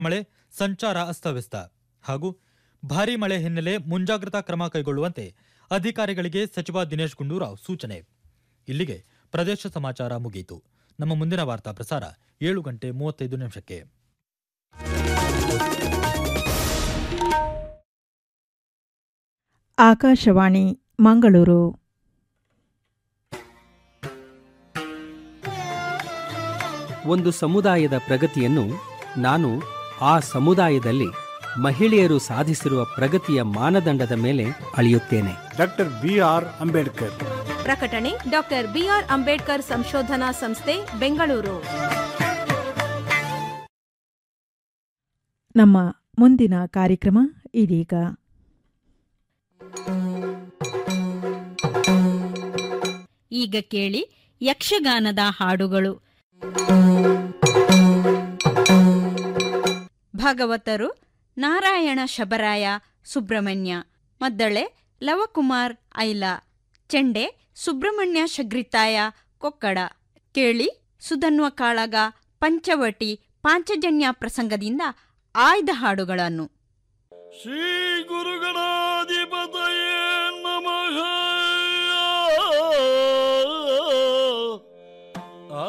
ಮಳೆ ಸಂಚಾರ ಅಸ್ತವ್ಯಸ್ತ ಹಾಗೂ ಭಾರೀ ಮಳೆ ಹಿನ್ನೆಲೆ ಮುಂಜಾಗ್ರತಾ ಕ್ರಮ ಕೈಗೊಳ್ಳುವಂತೆ ಅಧಿಕಾರಿಗಳಿಗೆ ಸಚಿವ ದಿನೇಶ್ ಗುಂಡೂರಾವ್ ಸೂಚನೆ ಇಲ್ಲಿಗೆ ಪ್ರದೇಶ ಸಮಾಚಾರ ಮುಗಿಯಿತು ನಮ್ಮ ಮುಂದಿನ ವಾರ್ತಾ ಪ್ರಸಾರ ಏಳು ಗಂಟೆ ಮೂವತ್ತೈದು ನಿಮಿಷಕ್ಕೆ ಆಕಾಶವಾಣಿ ಮಂಗಳೂರು ಒಂದು ಸಮುದಾಯದ ಪ್ರಗತಿಯನ್ನು ನಾನು ಆ ಸಮುದಾಯದಲ್ಲಿ ಮಹಿಳೆಯರು ಸಾಧಿಸಿರುವ ಪ್ರಗತಿಯ ಮಾನದಂಡದ ಮೇಲೆ ಅಳೆಯುತ್ತೇನೆ ಡಾಕ್ಟರ್ ಬಿ ಆರ್ ಅಂಬೇಡ್ಕರ್ ಪ್ರಕಟಣೆ ಡಾಕ್ಟರ್ ಬಿಆರ್ ಅಂಬೇಡ್ಕರ್ ಸಂಶೋಧನಾ ಸಂಸ್ಥೆ ಬೆಂಗಳೂರು ನಮ್ಮ ಮುಂದಿನ ಕಾರ್ಯಕ್ರಮ ಇದೀಗ ಈಗ ಕೇಳಿ ಯಕ್ಷಗಾನದ ಹಾಡುಗಳು ಭಾಗವತರು ನಾರಾಯಣ ಶಬರಾಯ ಸುಬ್ರಹ್ಮಣ್ಯ ಮದ್ದಳೆ ಲವಕುಮಾರ್ ಐಲ ಚೆಂಡೆ ಸುಬ್ರಹ್ಮಣ್ಯ ಶಗ್ರಿತಾಯ ಕೊಕ್ಕಡ ಕೇಳಿ ಸುಧನ್ವ ಕಾಳಗ ಪಂಚವಟಿ ಪಾಂಚಜನ್ಯ ಪ್ರಸಂಗದಿಂದ ಆಯ್ದ ಹಾಡುಗಳನ್ನು ಶ್ರೀ ಗುರುಗಣಾಧಿಪತಯೇ ನಮಃ ಆ.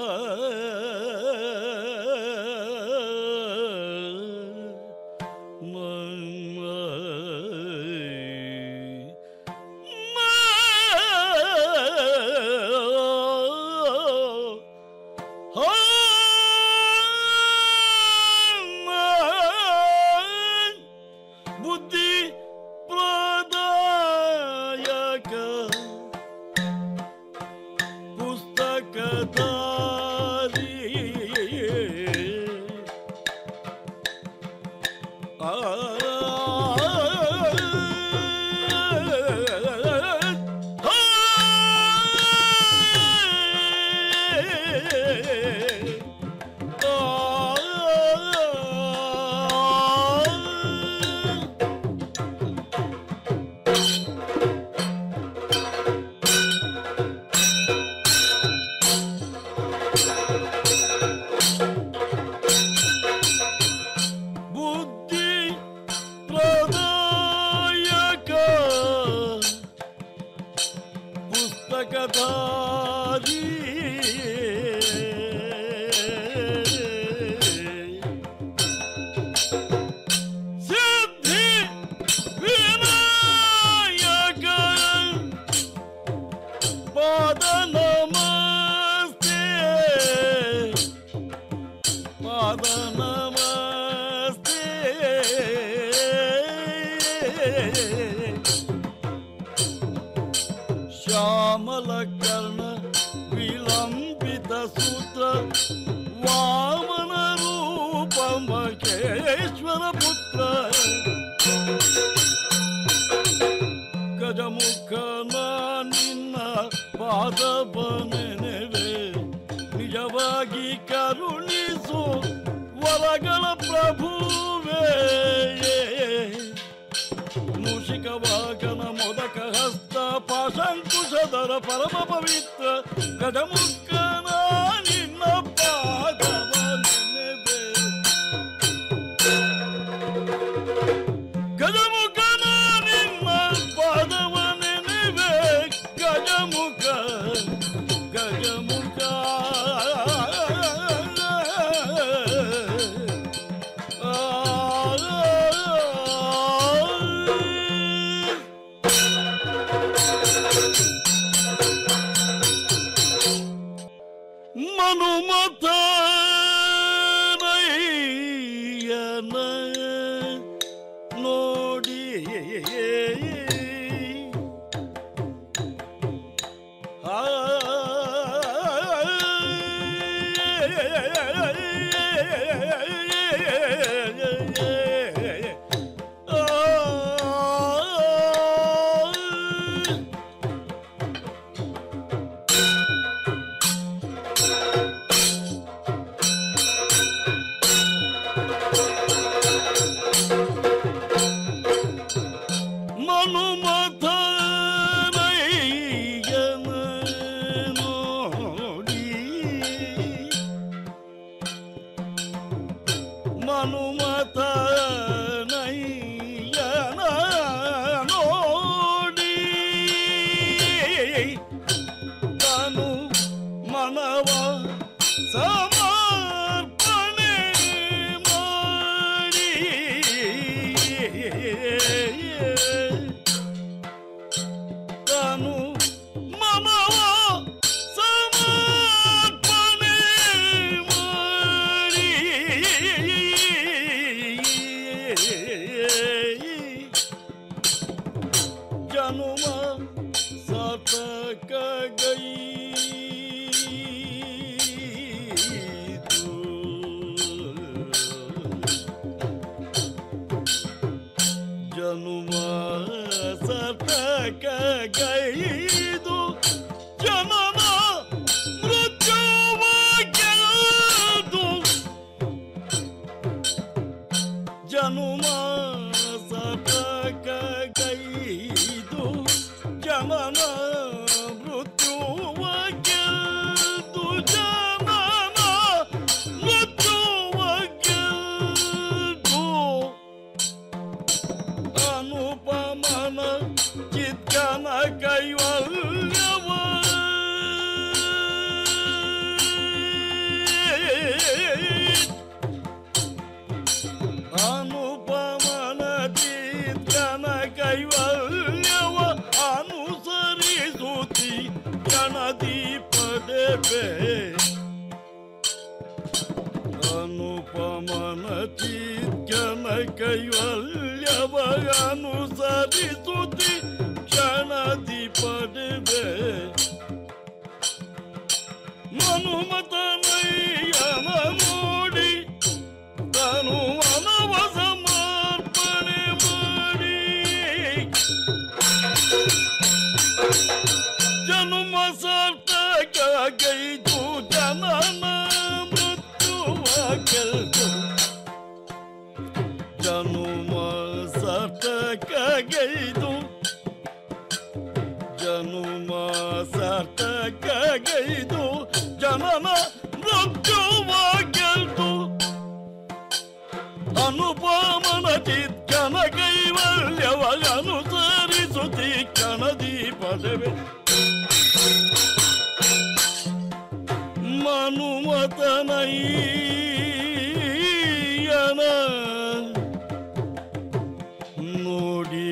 ಬುದ್ಧಿ ಪ್ರದಾಯಕ ಪುಸ್ತಕಧಾರಿ ಆ ಬುದ್ಧಿ ಪ್ರದಾಯಕ ಪುಸ್ತಕಧಾರಿ ಸಿದ್ಧಿ ವಿನಾಯಕ ಪಾದ ನಮಸ್ತೆ ಪಾದ ನಮಸ್ತೆ ಶ್ಯಾಮಲ ಕರ್ಣ ವಿಲಂಬಿತ ಸೂತ್ರ ವಾಮನ ರೂಪ ಮಹೇಶ್ವರ ಪುತ್ರ ಗಜಮುಖನ ನಿನ್ನ ಪಾದವ ನೆನೆವೆ ನಿಜವಾಗಿ ಕರುಣಿಸು ವರಗಳ ಪ್ರಭುವೇ ಮೂಷಿಕ ವಾಹನ ಮೊದಕ ಹಸ್ತ ಪಾಶಂಕುಶಧರ ಪರಮ ಪವಿತ್ರ ಗಜಮುಖನ ನಿನ್ನ ಪಾದವ ನೆನೆವೆ ಗಜಮುಖನ ನಿನ್ನ ಪಾದವ ನೆನೆವೆ ಗಜಮುಖ ಗಜಮುಖ ಮನುಮತ ನಯ್ಯನ ನೋಡಿ ಆ ಮನುಮತ ನಯ್ಯನ ನೋಡಿ ಮನುಮತ ನೋಡಿ ತಾನು ಮನವ ಸಮರ್ಪಣೆ ಮಾಡಿ ತಾನು ಮನವ ಸಮರ್ಪಣೆ ಮಾಡಿ ಜನುಮ ಸಾರ್ಥಕ ಜನುಮ ಸಾರ್ಥಕ ಗೈದು ಜನನ ಮೃತ್ಯುವ ಗೆದ್ದು ಜನುಮ ಸಾರ್ಥಕ ಗೈದು ಜನನ ಮೃತ್ಯುವ ಗೆದ್ದು ಜನನ ಮೃತ್ಯುವ ಗೆದ್ದು ಅನುಪಮನ ಚಿತ್ಕನ ಕೈವಲ್ಯವ ಅನುಪಮನ ಚಿತ್ಕನ ಕೈವಲ್ಯವ ಅನುಸರಿಸುತ್ತಿ ಗಣದೀಪದೆ ಅನುಪಮನ ಚಿತ್ಕನ ಕೈವಲ್ಯವ ಅನುಸರಿಸುತ್ತಿ ಕ್ಷಣದೀಪದೆ ಮನುಮತನಯ್ಯನ ನೋಡಿ ತನು ಅನವ ಸಮರ್ಪಣೆ ಮಾಡಿ ಜನುಮ ಸಾರ್ಥಕ ಗೈದು ಜನನ ಮೃತ್ಯುವ ಗೆಲ್ದು ಜನುಮ ಸಾರ್ಥಕ ಗೈದು ಜನುಮ ಸಾರ್ಥಕ ಗೈದು ಜನನ ಮೃತ್ಯುವ ಗೆಲ್ದು ಅನುಪಮನ ಚಿತ್ಕನ ಕೈವಲ್ಯವ ಅನುಸರಿಸುತ್ತಿ ಕಣದೀಪದವೆ ಮನುಮತನಯ್ಯನ ನೋಡಿ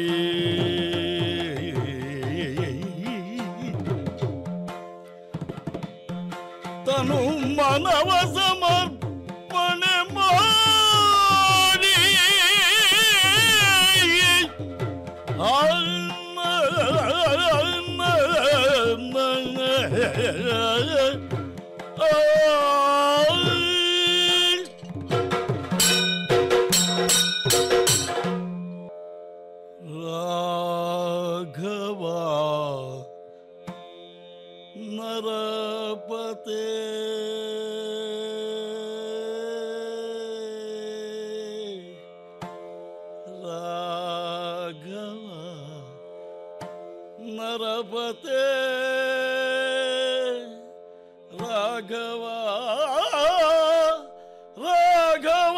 ತನು ಮನವ ಸಮರ್ಪಣೆ ಮಾಡಿ ರಾಘವ ನರಪತೆ ರಾಘವ ನರಪತೆ ರಾಘವ ರಾಘವ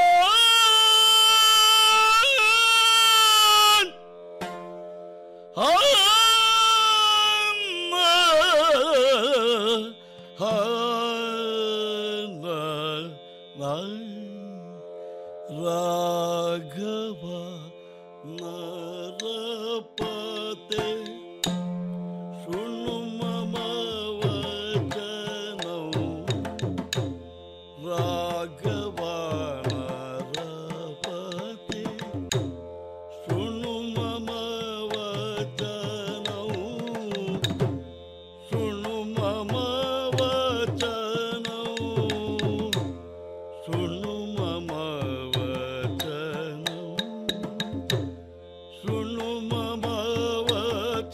ರಾಘವ ನರಪತೆ ಶೃಣು ಮಮ ವಚನೌ ರಾಘವ ನರಪತೆ ಶೃಣು ಮಮ ವಚನೌ ಶೃಣು ಮಮ ವಚನೌ ಶೃಣು ಮಮ ವಚನೌ ಶೃಣು ಮಮ ವಚನೌ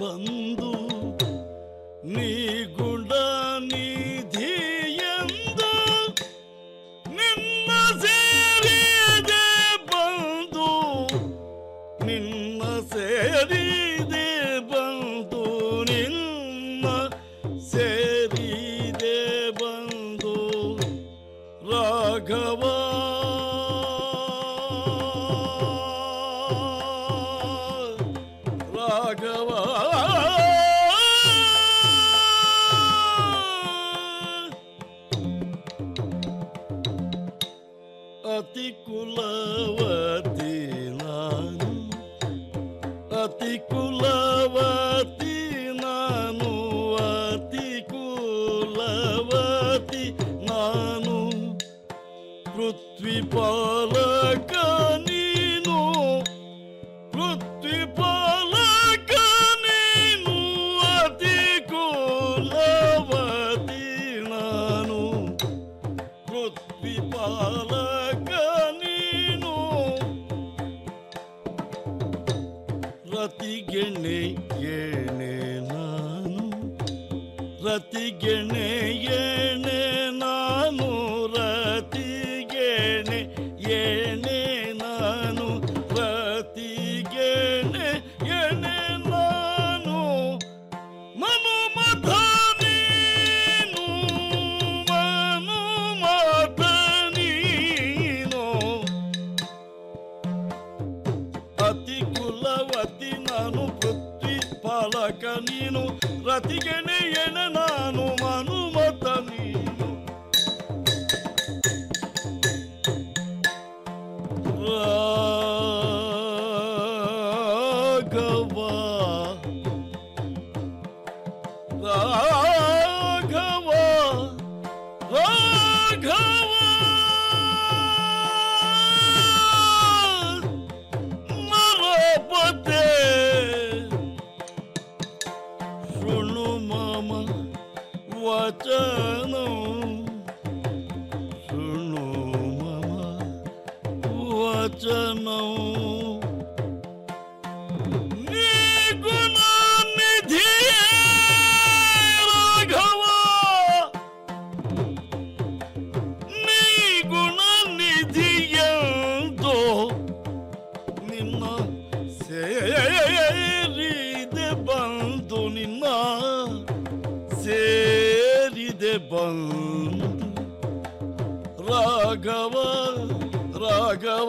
ಬಂದು ನೀ ಗುಣ ನಿಧಿಯೆಂದು ನಿನ್ನ ಸೇರಿದೆ ಬಂದು ನಿನ್ನ ಸೇರಿದೆ ಬಂದು ನಿನ್ನ ಸೇರಿದೆ ಬಂದು ರಾಘವ ರಾಘವ ಅತಿ ಕುಲವತಿ ನಾನು ಅತಿ ಕುಲವತಿ ನಾನು ಅತಿ ಕುಲವತಿ ನಾನು ಪೃಥ್ವಿ ಪಾಲಕ ನೀನು ಪೃಥ್ವಿ ಪಾಲಕ ನೀನು ಅತಿ ಕುಲವತಿ ನಾನು ಪೃಥ್ವಿ ಪಾಲಕ ನೀನು ರತಿಗೆಣೆ ಏಣೆ ನಾನು ರತಿಗೆಣೆ ಏಣೆ ನಾನು ರತಿಗೆಣೆ ಏಣೆ ನಾನು ರತಿಗೆಣೆ ಏಣೆ ನಾನು ಮನು ಮತ ನೀನು ಮನು ಮತ ನೀನು ಅತಿ ಕುಲವತಿ ನಾನು ಪೃಥ್ವಿ ಪಾಲಕ ನೀನು ರತಿಗೆಣೆ ಎಣ ನಾನು ಮನುಮತ ನೀನು ರಾಘವ ರಾಘವ ರಾಘವ ಮರಪತೆ ಶೃಣು ಮಮ ವಚನ ಶೃಣು ಮಮ ವಚನ ಗುಣ ನಿಧಿ ರಾಘವ ನೀ ಗುಣ ನಿಧಿಯಂತೋ ನಿನ್ನ ಸೇರಿದೆ ಬಂದು ನಿನ್ನ ಸೇರಿದೆ ಬಂದು ರಾಘವ ರಾಘವ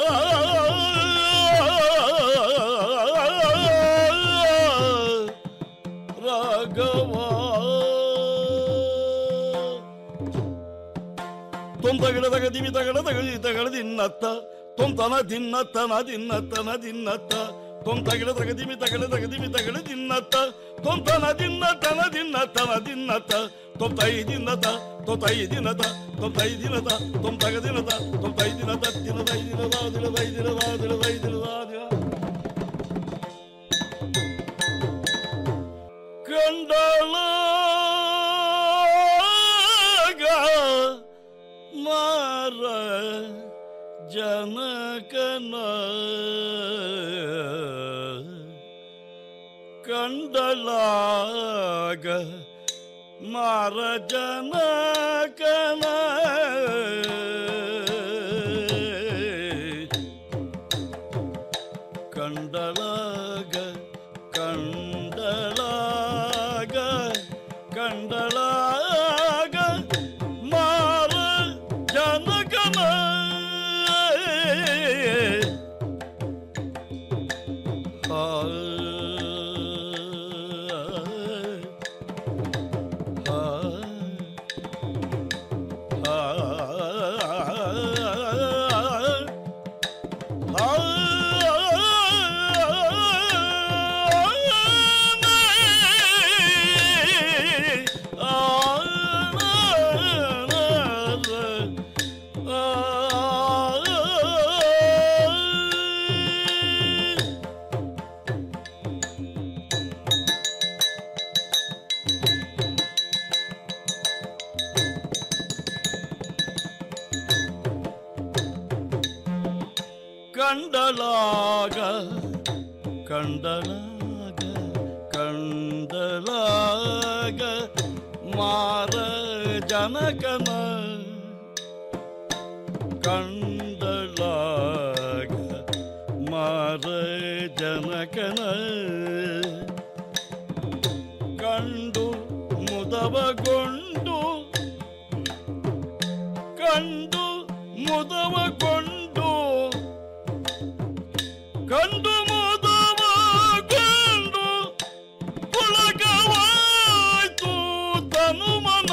ರಾಘವ ತೊಂತಗಡ ತಗ ದಿವಿ ತಗಡ ತಗಡಿ ತಗಡ ದಿನ್ನತ್ತ ತೊಂತನ ದಿನ್ನತ್ತನ ದಿನ್ನತ್ತನ ದಿನ್ನತ್ತ ತೊಂತಗಡ ತಗ ದಿವಿ ತಗಡ ತಗ ದಿವಿ ತಗಡ ದಿನ್ನತ್ತ ತೊಂತನ ದಿನ್ನತ್ತನ ದಿನ್ನತ್ತನ ದಿನ್ನತ್ತ ತೊಂತೈ ದಿನ್ನತ ತೊಂತೈ ದಿನತ ತೊಂತೈ ದಿನತ ತೊಂತಗ ದಿನತ ತೊಂತೈ ದಿನತ ದಿನದೈ ದಿನದ ದಿನದೈ ದಿನದ ದಿನದೈ ದಿನದ ದಿನ ಕಂಡಳಾಗ ಮಾರ ಜನಕನ ಕಂಡಳಾಗ ಮಾರ ಜನಕನ ಕಂಡಳಾಗ ಕಂಡಳಾಗ ಕಂಡಳಾಗ ಮಾರ ಜನಕನ ಕಂಡಲಾಗ ಕಂಡಲಾಗ ಕಂಡಲಾಗ ಕಂಡಲಾಗ ಮಾರ ಜನಕನ ಕಂಡಲಾಗ ಮಾರ ಜನಕನ ಕಂಡು ಮುದವಗೊಂಡು ಕಂಡು ಮುದವಗೊಂಡು ಕಂಡು ಮುದವಗೊಂಡು ಪುಳಕವಾಯ್ತು ತನುಮನ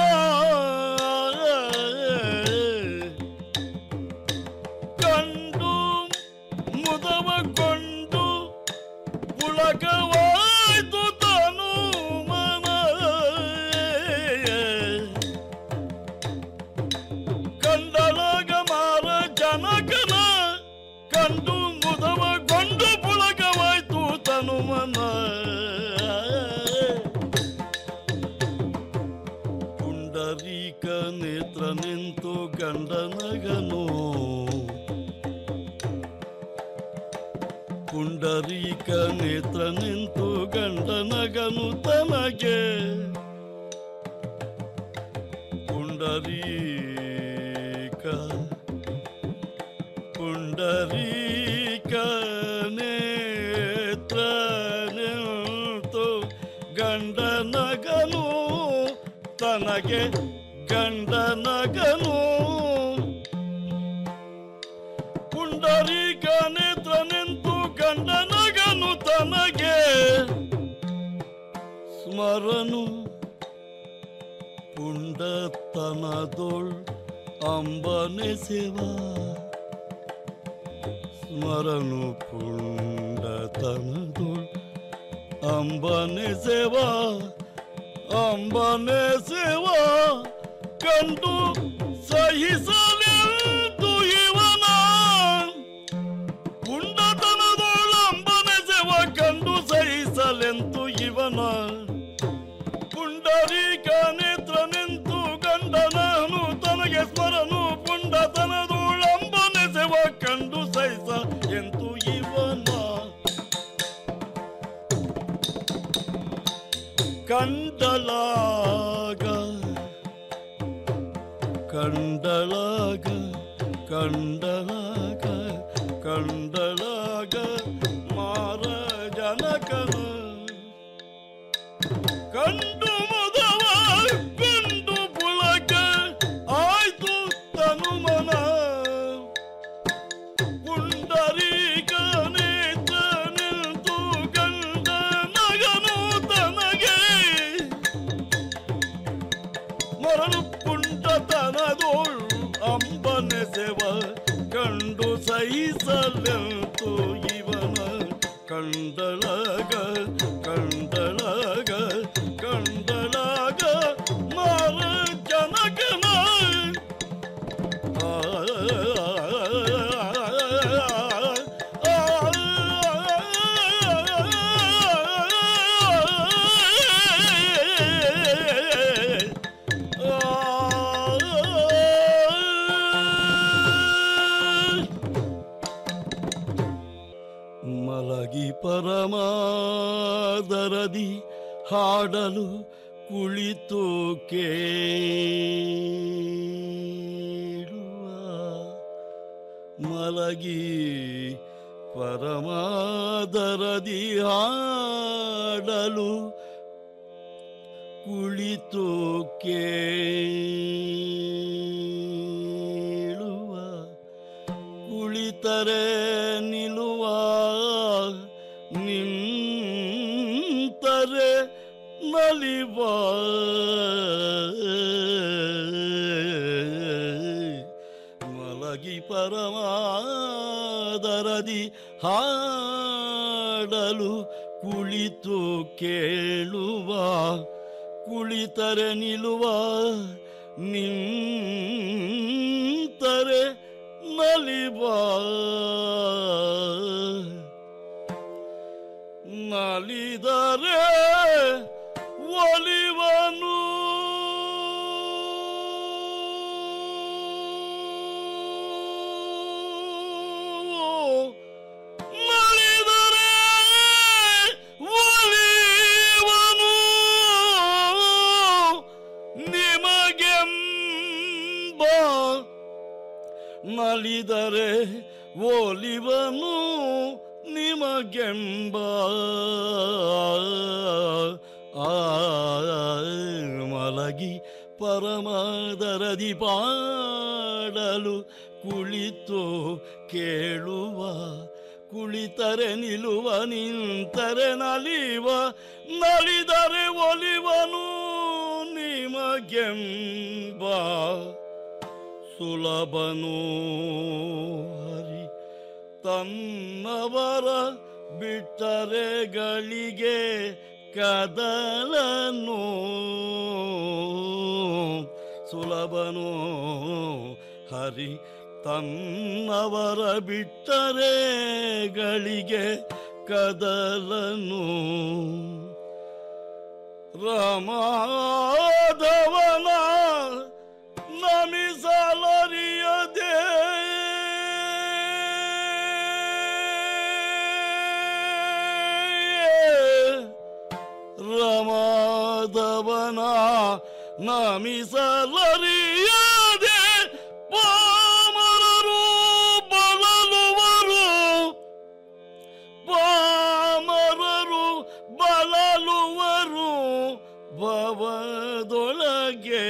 ಕಂಡು ಮುದವಗೊಂಡು ಪುಳಕವಾಯ್ತು ತನುಮನ ಕಂಡಲಾಗ ಮಾರ ಜನಕನ ಕಂಡು ಮುದವಗೊಂಡು ಪುಳಕವಾಯ್ತು ತನುಮನ ಪುಂಡರೀಕ ನೇತ್ರ ನಿಂತು ಗಂಡನಗನು ಪುಂಡರೀಕ ನೇತ್ರ ನಿಂತು ಗಂಡನಗನು ತನಗೆ ಪುಂಡರೀಕ ಪುಂಡರೀಕ ನೇತ್ರ ನಿಂತು ಗಂಡನಗನು ತನಗೆ ಗಂಡನಗನು ಪುಂಡರೀಕ ನೇತ್ರ ನಿಂತು ಗಂಡನಗನು ತನಗೆ ಸ್ಮರನು ಪುಂಡತನದೊಳ್ ಅಂಬನೆ ಸೇವಾ ಸ್ಮರನು ಪುಂಡತನದೊಳ್ ಅಂಬನೆ ಸೇವಾ ಅಂಬನೆ ಸೇವಾ ಕಂಡು ಸಹಿಸಲೆಂದು ಇವನ ಪುಂಡತನದೊಳ್ ಅಂಬನೆ ಸೇವಾ ಕಂಡು ಸಹಿಸಲೆಂದು ಇವನ ಪುಂಡರೀಕ ನೇತ್ರ ನಿಂತು ಗಂಡನನು ತನಗೆ ಸ್ಮರನು ಪುಂಡತನದೋಳಂಬನೆ ಸೇವ ಕಂಡು ಸಹಿಸ ಎಂತು ಇವನ ಕಂಡಲಾಗ ಕಂಡಲಾಗ ಕಂಡಲಾಗ ಕಂಡಲಾಗ ಮಾರ ಜನಕನ ಕಂಡು ಮದವ ಕಂಡು ಪುಳಕ ಆಯ್ತು ತನುಮನ ಪುಂಡರೀಕ ನೇತ್ರ ನಿಂತು ಗಂಡ ನಗನು ತನಗೆ ಮರಳು ಪುಂಡತನದೋಳು ಅಂಬನೆ ಸೇವ ಕಂಡು ಸಹಿಸಲೆಂತು ಇವನ ಕಂಡಳಗ ಕಂಡಳಗ ಕಂಡಳಗ ಮಾರ ಜನಕನ ಆ, ಆ, ಮಲಗಿ ಪರಮಾದರದಿ ಹಾಡಲು ಕುಳಿತು ಕೇಳುವ ಮಲಗಿ ಪರಮಾದರದಿ ಹಾಡಲು ಕುಳಿತು ಕೇಳುವ ಕುಳಿತರೆ ನಿಲ್ಲುವ ನಿಂತರೆ ನಲಿವ ಮಲಗಿ ಪರಮಾದರದಿ ಹಾಡಲು ಕುಳಿತು ಕೇಳುವ ಕುಳಿತರೆ ನಿಲ್ಲುವ ನಿಂತರೆ ನಲಿವ ನಲಿದರೆ ಒಲಿವನು ನಲಿದರೆ ಒಲಿವನು ನಲಿದರೆ ಓಲಿವನು ನಿಮಗೆಂಬ ಆ ಮಲಗಿ ಪರಮಾದರದಿ ಪಾಡಲು ಕುಳಿತು ಕೇಳುವ ಕುಳಿತರೆ ನಿಲುವ ನಿಂತರೆ ನಲಿವ ನಲಿದರೆ ಒಲಿವನು ನಿಮಗೆಂಬ ಸುಲಭನು ಹರಿ ತನ್ನವರ ಬಿಟ್ಟರೆ ಗಳಿಗೆ ಕದಲನು ಸುಲಭನು ಹರಿ ತನ್ನವರ ಬಿಟ್ಟರೆ ಗಳಿಗೆ ಕದಲನು ರಮಾಧವನ ನಮಿಸಲರಿಯದೆ ರಮಾಧವನ ನಮಿಸಲರಿಯದೆ ಪಾಮರರು ಬಲಲುವರು ಪಾಮರರು ಬಲಲುವರು ಭವದೊಳಗೆ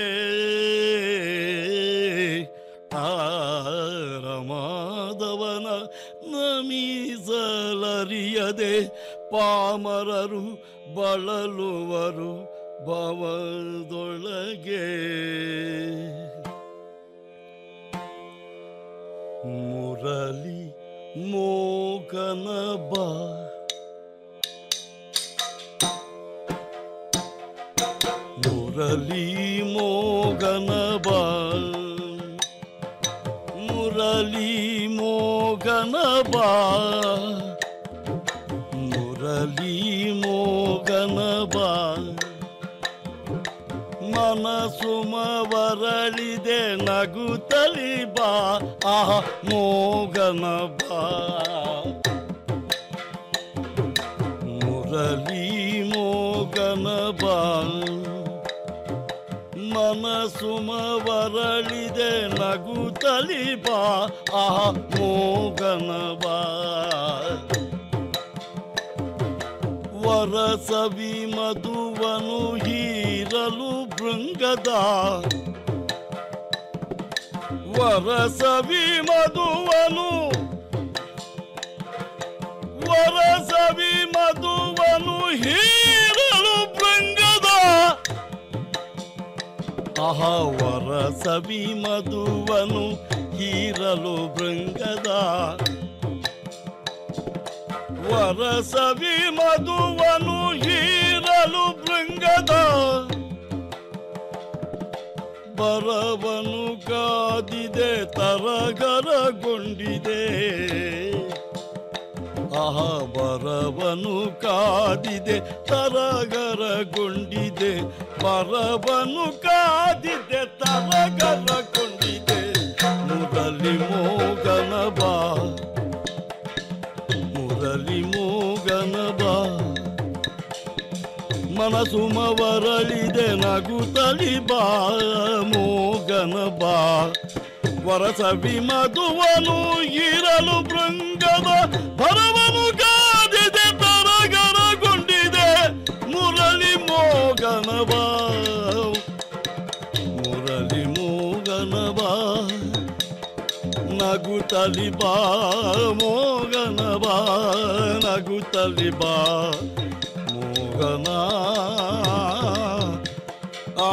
ತಾರಮಾದವನ ನಮೀಸಲರಿಯದೆ ಪಾಮರರು ಬಳಲುವರು ಭವದೊಳಗೆ ಮುರಳಿ ಮೋಕನ ಬಾ ಮುರಳಿ ಮೋಗನ ಬಾ ಮುರಳಿ ಮೋಗನ ಬಾ ಮುರಳಿ ಮೋಗನ ಬಾ ಮನಸ್ಸು ಮರಳಿದೆ ನಗುತ್ತಲಿ ಬಾ ಆ ಮೋಗನ ಬಾ ಮುರಳಿ ಮೋಗನ ಬಾ ಮನಸ್ಸು ಮರಳಿದೆ ನಗುತ್ತಲಿ ಬಾ ಆ ಮೋಗನ ಬಾ ವರಸವಿ ಮಧುವನು ಹೀರಲು ಭೃಂಗದ ವರಸವಿ ಮಧುವನು ವರಸವಿ ಮಧುವನು ಹೀರಲು ಭೃಂಗದ ಆಹ ವರಸವಿ ಮಧುವನು ಹೀರಲು ಭೃಂಗದ ವರಸವಿ ಮಧುವನು ಹೀರಲು ಭೃಂಗದ ಬರವನು ಕಾದಿದೆ ತರಗರಗೊಂಡಿದೆ ಆಹ ಬರವನು ಕಾದಿದೆ ತರಗರಗೊಂಡಿದೆ ಬರವನು ಕಾದಿದೆ ತರಗರಗೊಂಡಿದೆ ಮುರಳಿ ಮೋಗನ ಬಾ ಮುರಳಿ ಮೋಗನ ಬಾ ಮನಸ್ಸು ಮವರಳಿದೆ ನಗುತ್ತಲಿ ಬಾ ಮೋಗನ ಬಾ ವರಸವಿ ಮಧುವನು ಇರಲು ಭೃಂಗದ ಭರವನು ಕಾದಿದೆ ತರಗರಗೊಂಡಿದೆ ಮುರಳಿ ಮೋಗನ ಬಾ ಮುರಳಿ ಮೋಗನ ಬಾ ನಗುತ್ತಲಿ ಬಾ ಮೋಗನ ಬಾ ನಗುತ್ತಲಿ ಬಾ ಮೋಗನ ಆ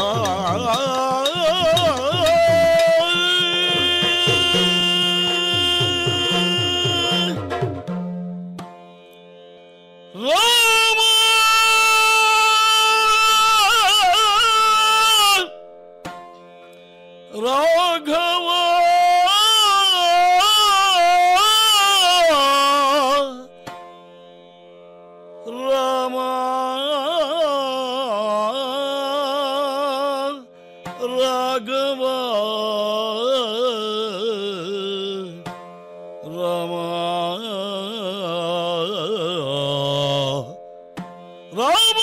ರಾಮ ರಾಘವ ರಾಮ ರಾಘವ ರಾಮ ರಾಮ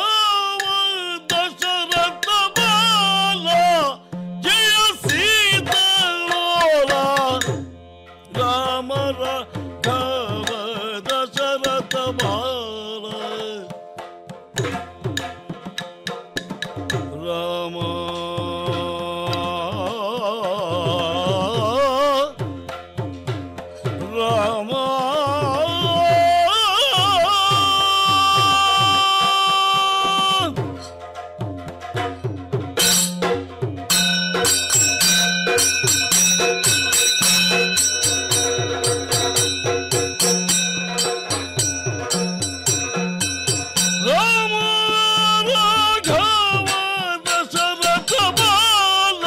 ರಾಘವ ದಶರಥ ಬಾಲ ಜಯ ಸೀತಾರಾಮ ದಶರಥ ಬಾಲ ರಾಮ ರಾಮ ರಾಮ ರಾಘವ ದಶರಥ ಬಾಲ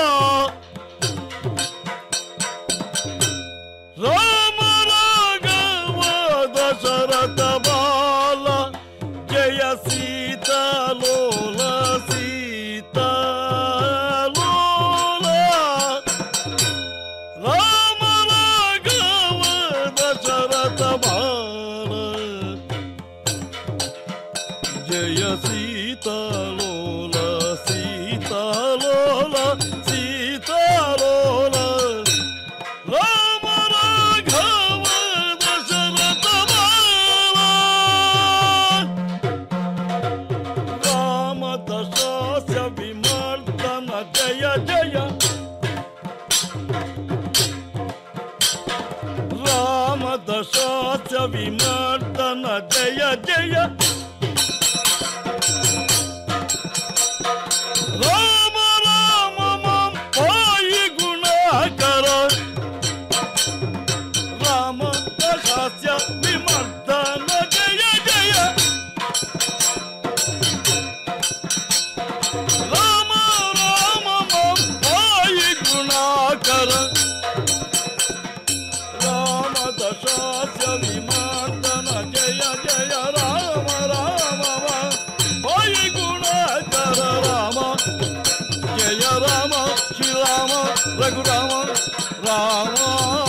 ರಾಮ ರಾಘವ ದಶರಥ ಬಾಲ ಜಯ ಸೀತಾಲೋಲ ಸೀತಾಲೋಲ ರಾಮ ರಾಘವ ದಶರಥ ಬಾಲ ಜಯ ಸೀತಾಲೋಲ ಸೀತಾಲೋಲ ಸೀತಾಲೋಲ ರಾಮ ರಾಘವ ದಶರಥ ಬಾಲ ರಾಮ ದಶಾಸ್ಯ ವಿಮರ್ದನ ಜಯ ಜಯ ರಾಮ ದಶಾಸ್ಯ ವಿಮರ್ದನ ಜಯ ಜಯ ರಾಮ ರಾಮ ಮಾಂ ಪಾಯಿ ಗುಣಾಕರ ರಾಮ ದಶಾಸ್ಯ ವಿಮರ್ದನ ಜಯ ಜಯ ರಾಮ ರಾಮ ಮಾಂ ಪಾಯಿ ಗುಣಾಕರ ರಾಮ ದಶಾಸ್ಯ ವಿಮರ್ದನ ಜಯ ಜಯ ರಾಮ ರಾಮ ಮಾಂ ಪಾಯಿ ಗುಣಾಕರ ರಾಮ ಜಯ ರಾಮ ಶ್ರೀರಾಮ ರಘುರಾಮ ರಾಮ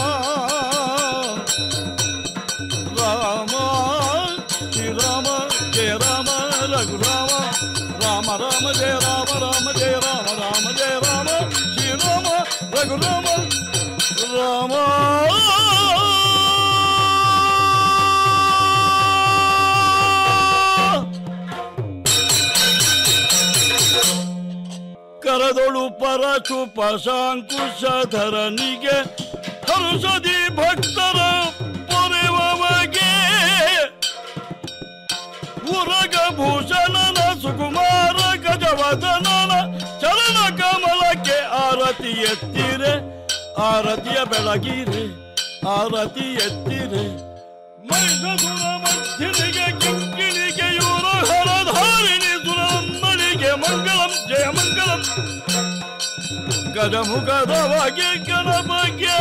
ರಾಮ ಶ್ರೀರಾಮ ಜಯ ರಾಮ ರಘುರಾಮ ರಾಮ ರಾಮ ಜಯ ರಾಮ ರಾಮ ಜಯ ರಾಮ ರಾಮ ಜಯ ರಾಮ ಶ್ರೀರಾಮ ರಘುರಾಮ ರಾಮ ಕರದೊಳು ಪರಚುಪ ಶಾಂಕುಶಧರನಿಗೆ ಹರುಷದಿ ಭಕ್ತರ ಪೊರೆವಗೆ ಉರಗ ಭೂಷಣನ ಸುಕುಮಾರ ಗಜವದನನ ಚರಣ ಕಮಲಕ್ಕೆ ಆರತಿ ಎತ್ತಿರೆ ಆರತಿಯ ಬೆಳಗಿರೆ ಆರತಿ ಎತ್ತಿರೆ ಮೈಸೂರ ಮಧ್ಯನಿಗೆ ಕಿಂಕಿಣಿಗೆ ಇವರು ಹರಧಾರಿಣಿ ಸುರಮ್ಮನಿಗೆ ಮಂಗಳಂ ಜಯ ಮಂಗಳಂ ಗಜಮುಖದವಾಗಿ ಗಣಪಗೆ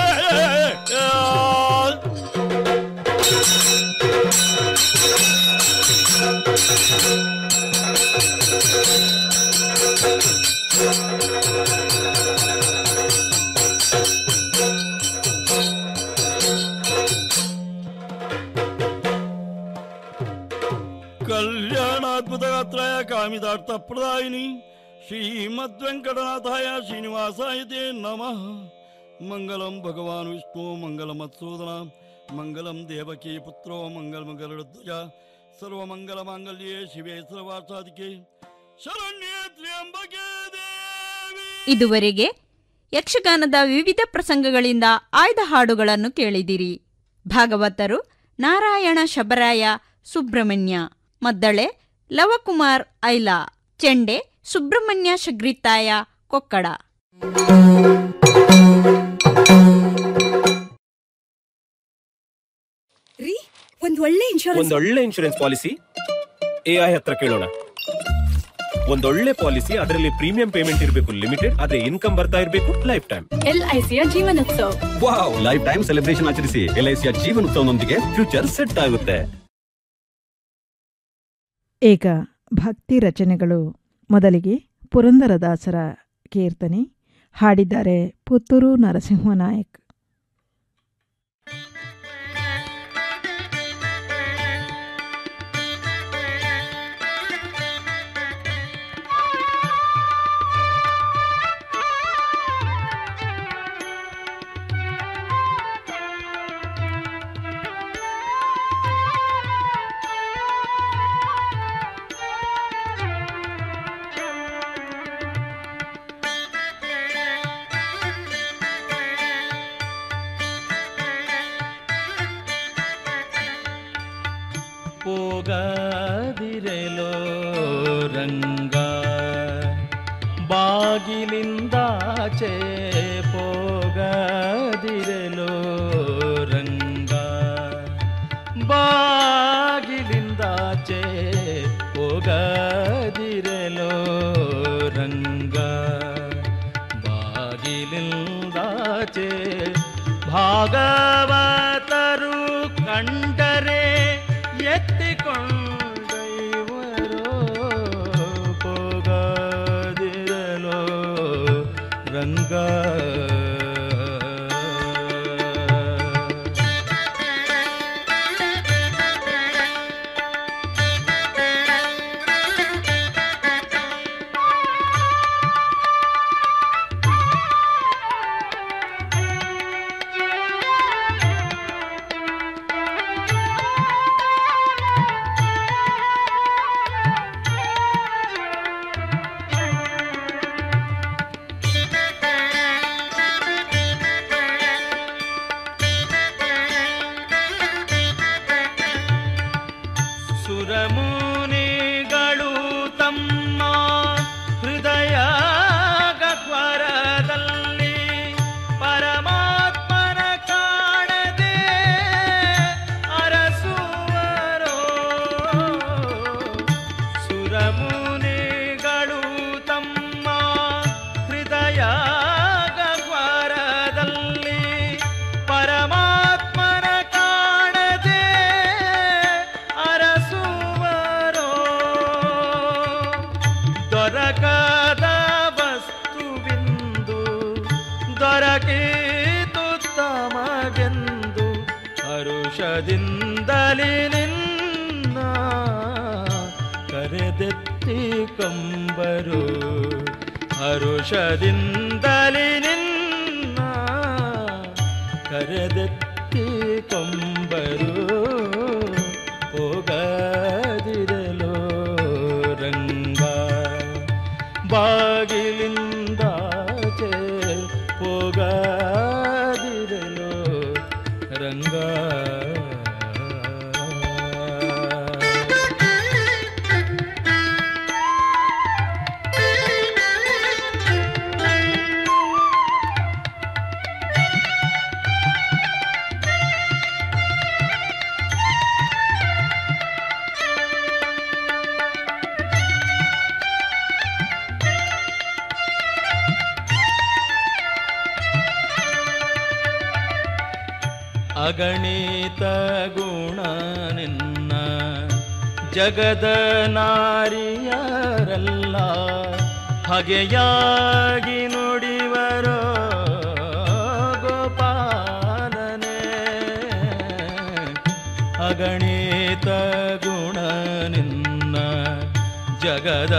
ಕಲ್ಯಾಣಾದ್ಭುತ ಗಾತ್ರಾಯ ಕಾಮಿತಾರ್ಥ ಪ್ರದಾಯಿನಿ ಶ್ರೀಮದ್ ವೆಂಕಟನಾಥಾಯ ಶ್ರೀನಿವಾಸಾಯ ತೇ ನಮಃ ಮಂಗಲಂ ಭಗವಾನ್ ವಿಷ್ಣು ಮಂಗಲಮತ್ಸೂದನ ಮಂಗಲಂ ದೇವಕಿ ಪುತ್ರೋ ಮಂಗಲಂ ಗರುಡಧ್ವಜ ಸರ್ವಮಂಗಲ ಮಾಂಗಲ್ಯೇ ಶಿವೇ ಸರ್ವಾಸಾಧಿಕೆ ಶರಣ್ಯೇ ತ್ರ್ಯಂಬಕೆ ದೇವಿ ಇದುವರೆಗೆ ಯಕ್ಷಗಾನದ ವಿವಿಧ ಪ್ರಸಂಗಗಳಿಂದ ಆಯ್ದ ಹಾಡುಗಳನ್ನು ಕೇಳಿದಿರಿ ಭಾಗವತರು ನಾರಾಯಣ ಶಬರಾಯ ಸುಬ್ರಹ್ಮಣ್ಯ ಮದ್ದಳೆ ಲವಕುಮಾರ್ ಐಲಾ ಚೆಂಡೆ ಸುಬ್ರಹ್ಮಣ್ಯ ಶಗ್ರಿತಾಯ ಕೊಕ್ಕಡ ರೀ ಒಂದ್ ಒಳ್ಳೆ ಇನ್ಶೂರೆನ್ಸ್ ಒಂದೊಳ್ಳೆ ಇನ್ಶೂರೆನ್ಸ್ ಪಾಲಿಸಿ ಎಐ ಹತ್ರ ಕೇಳೋಣ ಒಂದೊಳ್ಳೆ ಪಾಲಿಸಿ ಅದರಲ್ಲಿ ಪ್ರೀಮಿಯಂ ಪೇಮೆಂಟ್ ಇರಬೇಕು ಲಿಮಿಟೆಡ್ ಅದೇ ಇನ್ಕಮ್ ಬರ್ತಾ ಇರಬೇಕು ಲೈಫ್ ಟೈಮ್ ಎಲ್ಐಸಿಯ Jeevanotsav wow lifetime celebration ಆಚರಿಸಿ ಎಲ್ಐಸಿಯ ಜೀವನೋತ್ಸವನೊಂದಿಗೆ ಫ್ಯೂಚರ್ ಸೆಟ್ ಆಗುತ್ತೆ ಈಗ ಭಕ್ತಿ ರಚನೆಗಳು ಮೊದಲಿಗೆ ಪುರಂದರದಾಸರ ಕೀರ್ತನೆ ಹಾಡಿದ್ದಾರೆ ಪುತ್ತೂರು ನರಸಿಂಹನಾಯಕ್ ಹೋಗದಿರೆಲೋ ರಂಗ ಬಾಗಿಲಿಂದಾಚೆ ಹೋಗದಿರೆಲೋ ರಂಗ ಬಾಗಿಲಿಂದಾಚೆ ಹೋಗದಿರೆಲೋ ರಂಗ ಬಾಗಿಲಿಂದಾಚೆ ಭಾಗವತರು ಕಂಡರೆ ಎತ್ತಿಕೊಂಡೈವರೋ ಹೋಗದಿರಲೋ ರಂಗ ಸುರಮುನಿಗಳು ತಮ್ಮ ಹೃದಯ ಗಹ್ವರದಲ್ಲಿ ಪರಮಾತ್ಮನ ಕಾಣದೆ ಅರಸುವರೋ ಸುರಮುನಿಗಳು ತಮ್ಮ ಹೃದಯ ಗಹ್ವರದಲ್ಲಿ ಪರಮಾತ್ಮನ ಕಾಣದೆ ಅರಸುವರೋ ದೊರಕದ ವಸ್ತುವಿಂದು ದೊರಕೀತು ತಮಗೆಂದು ಹರುಷದಿಂದಲಿ ನಿನ್ನ ಕರೆದೆತ್ತಿ ಕಂಬರು ಹರುಷದಿಂದಲಿ ನಿನ್ನ ಕರೆದೆತ್ತಿ ಕೊಂಬರು ಹೋಗದಿರಲೋ ರಂಗ ಬಾಗಿಲಿಂದಾಚೆ ಹೋಗದಿರಲೋ ರಂಗ ಅಗಣಿತ ಗುಣ ನಿನ್ನ ಜಗದ ನಾರಿಯರಲ್ಲ ಹಗೆಯಾಗಿ ನುಡಿವರೋ ಗೋಪಾಲನೆ ಅಗಣಿತ ಗುಣ ನಿನ್ನ ಜಗದ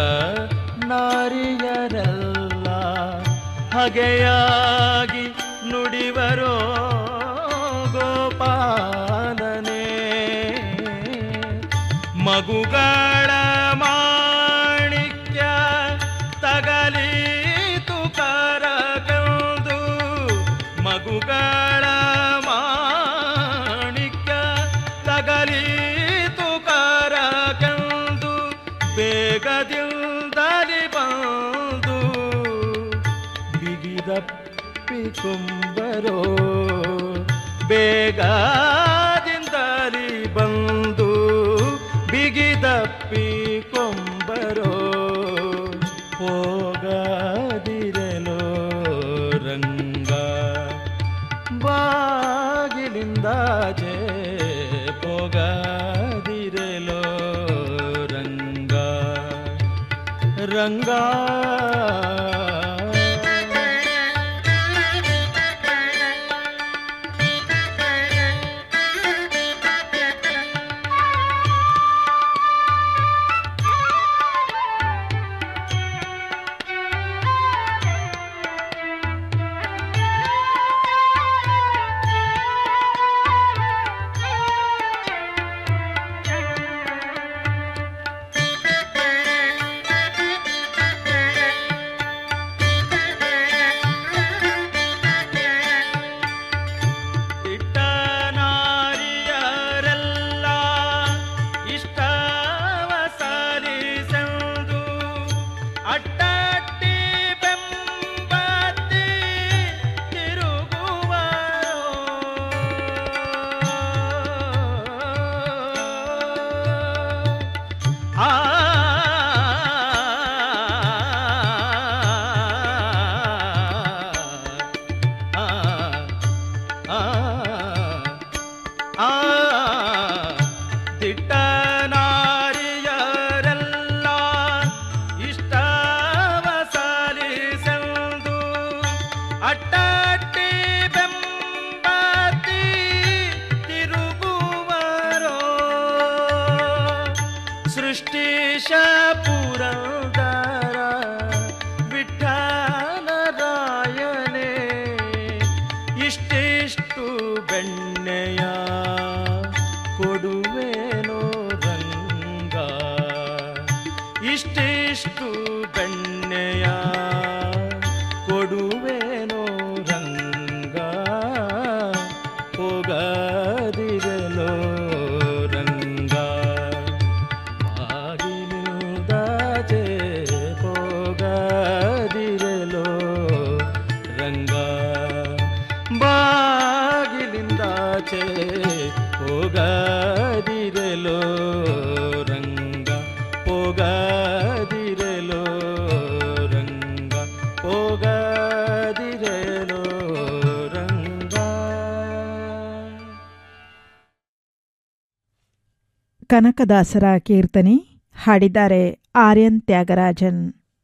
ನಾರಿಯರಲ್ಲ ಹಗೆಯಾಗಿ ನುಡಿವರೋ ಗೋಪಾಲನೆ ಮಗುಗಳ ಮಾಣಿಕ್ಯ ತಗಲೀತು ಕರಗಂದು ಮಗುಗಳ ಮಾಣಿಕ್ಯ ತಗಲೀತು ಕರಗಂದು ಬೇಗದಿಂದಲಿ ಬಂದು ಬಿಗಿದಪ್ಪಿಕೊಂಬರೋ ಬೇಗದಿಂದಲಿ ಬಂದು ಬಿಗಿದಪ್ಪಿ ಕೊಂಬರೋ ಹೋಗದಿರಲೋ ರಂಗ ಬಾಗಿಲಿಂದಾಚೆ ಹೋಗದಿರಲೋ ರಂಗ ರಂಗ Thank you. ಸೃಷ್ಟಿಶ ಪುರಂದರ ವಿಠಲರಾಯನೇ ಇಷ್ಟಿಷ್ಟು ಬೆಣ್ಣೆಯ ಕೊಡುವೇನೋ ರಂಗ ಇಷ್ಟಿಷ್ಟು ಬೆಣ್ಣೆಯ ಕೊಡುವೇನೋ ರಂಗ ಹೋಗದಿರಲೋ ರಂಗ ಬಾಗಿಲಿಂದಾಚೆ ಹೋಗದಿರಲೋ ರಂಗ ಬಾಗಿಲಿಂದಾಚೆ ಹೋಗದಿರಲೋ ರಂಗ ಹೋಗದಿರಲೋ ರಂಗ ಹೋಗದಿರಲೋ ರಂಗ ಕನಕದಾಸರ ಕೀರ್ತನೆ ಹಾಡಿದ್ದಾರೆ ಆರ್ಯನ್ ತ್ಯಾಗರಾಜನ್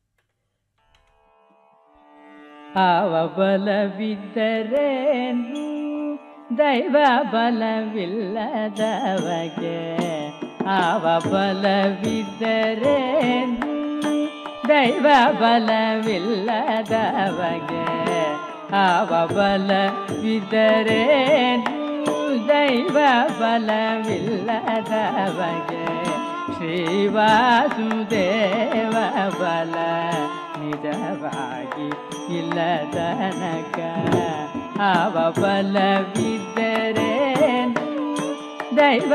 ಆವ ಬಲವಿದ್ದರೇನು ದೈವ ಬಲವಿಲ್ಲದವಗೆ ಆವ ಬಲವಿದ್ದರೇನು ದೈವ ಬಲವಿಲ್ಲದವಗೆ ಆವ ಬಲವಿದ್ದರೇನು ದೈವ ಬಲವಿಲ್ಲದವಗೆ ಶ್ರೀವಾಸುದೇವ ಬಲ ನಿಜವಾಗಿ ಇಲ್ಲದನಕ ಆವ ಬಲವಿದ್ದರೇನು ದೈವ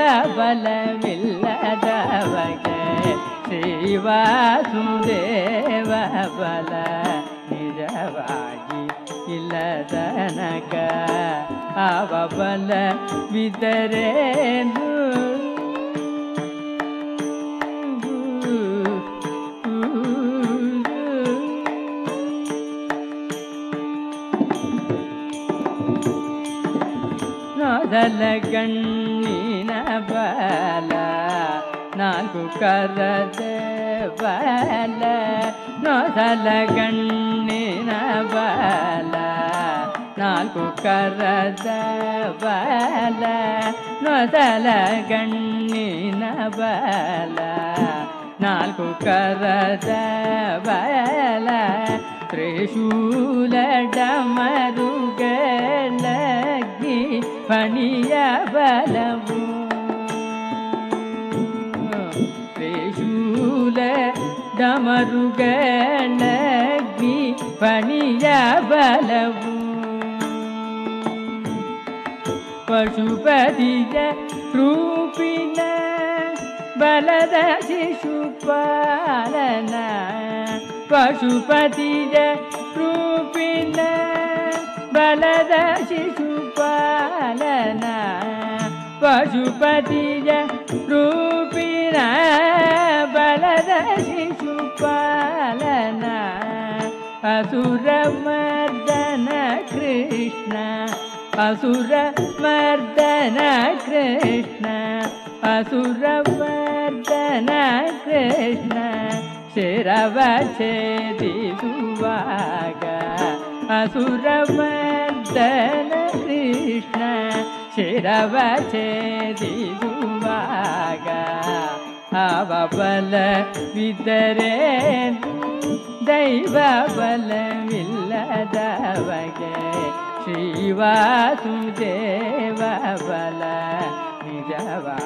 ಬಲವಿಲ್ಲದವಗೆ ಶ್ರೀವಾಸುದೇವ ಬಲ ನಿಜವಾಗಿ ಇಲ್ಲದನಕ ಆವ ಬಲವಿದ್ದರೇನು ನೋದಲ ಗಣ್ಣಿನ ಬಲ ನಾಲ್ಕು ಕರದ ಬಲ ನೋದಲ ಗಣ್ಣಿನ ಬಲ ನಾಲ್ಕು ಕರದ ಬಲ ನೋದಲ ಗಣ್ಣಿನ ಬಲ ನಾಲ್ಕು ಕರದ ಬಲ ತ್ರಿಶೂಲ ಡಮರುಗಳಗ್ನಿ ಫಣಿಯ ಬಲವು ತ್ರಿಶೂಲ ಡಮರುಗಳಗ್ನಿ ಫಣಿಯ ಬಲವು ಪಶುಪತಿಯ ರೂಪಿನ ಬಲದ ಶಿಶುಪಾಲನ ಪಶುಪತಿಯ ರೂಪಿನ ಬಲದ ಶಿಶುಪಾಲನ ಪಶುಪತಿಯ ರೂಪಿನ ಬಲದ ಶಿಶುಪಾಲನ ಅಸುರ ಮರ್ದನ ಕೃಷ್ಣ ಅಸುರ ಮರ್ದನ ಕೃಷ್ಣ ಅಸುರ ಮರ್ದನ ಕೃಷ್ಣ ಶಿರವ ಛೇದಿಸುವಾಗ ಅಸುರ ಮರ್ದನ ಕೃಷ್ಣ ಶಿರವ ಛೇದಿಸುವಾಗ ಅವ ಬಲವಿದ್ದರೇನು ದೈವ ಬಲವಿಲ್ಲದವಗೆ ಶ್ರೀವಾಸುದೇವ ಬಲ ನಿಜವಾ